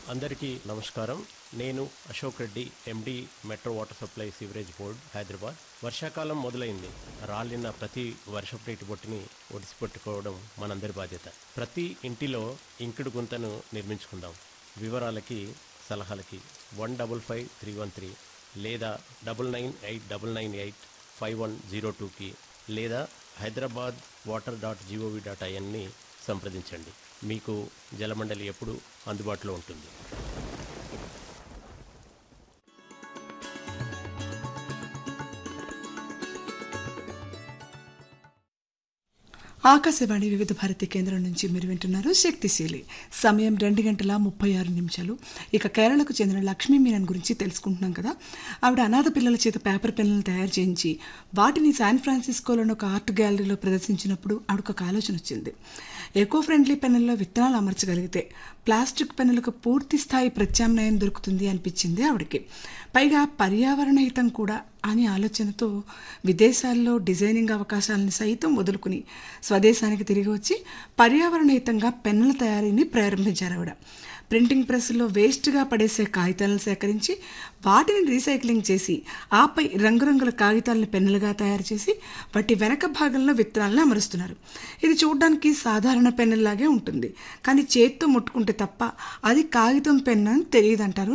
అందరికీ నమస్కారం నేను Ashok Reddy MD metro water supply sewerage board Hyderabad వర్షాకాలం మొదలైంది రాలిన ప్రతి వర్షపు నీటి బొట్టుని ఒడిసిపెట్టుకోవడం మనందరి బాధ్యత ప్రతి ఇంటిలో ఇంకుడు గుంతను నిర్మించుకుందాం వివరాలకి సలహాలకి one double five three one three లేదా double nine eight double nine eight five one zero టూకి లేదా Hyderabad water dot gov dot ఐఎన్ని సంప్రదించండి మీకు జలమండలి ఎప్పుడు అందుబాటులో ఉంటుంది ఆకాశవాణి వివిధ భారతి కేంద్రం నుంచి మీరు వింటున్నారు శక్తిశీలి సమయం రెండు గంటల ముప్పై ఆరు నిమిషాలు ఇక కేరళకు చెందిన లక్ష్మీ మీనన్ గురించి తెలుసుకుంటున్నాం కదా ఆవిడ అనాథ పిల్లల చేత పేపర్ పెన్నులు తయారు చేయించి వాటిని శాన్ ఫ్రాన్సిస్కోలోని ఒక ఆర్ట్ గ్యాలరీలో ప్రదర్శించినప్పుడు ఆవిడకు ఒక ఆలోచన వచ్చింది ఎకో ఫ్రెండ్లీ పెన్నుల్లో విత్తనాలు అమర్చగలిగితే ప్లాస్టిక్ పెన్నులకు పూర్తి స్థాయి ప్రత్యామ్నాయం దొరుకుతుంది అనిపించింది ఆవిడకి పైగా పర్యావరణ హితం కూడా అనే ఆలోచనతో విదేశాల్లో డిజైనింగ్ అవకాశాలను సైతం వదులుకుని స్వదేశానికి తిరిగి వచ్చి పర్యావరణ హితంగా పెన్నుల తయారీని ప్రారంభించారు ఆవిడ ప్రింటింగ్ ప్రెస్లో వేస్ట్గా పడేసే కాగితాలను సేకరించి వాటిని రీసైక్లింగ్ చేసి ఆపై రంగురంగుల కాగితాలను పెన్నులుగా తయారు చేసి వాటి వెనక భాగంలో విత్తనాలను అమరుస్తున్నారు ఇది చూడడానికి సాధారణ పెన్నులాగే ఉంటుంది కానీ చేత్తో ముట్టుకుంటే తప్ప అది కాగితం పెన్ను అని తెలియదంటారు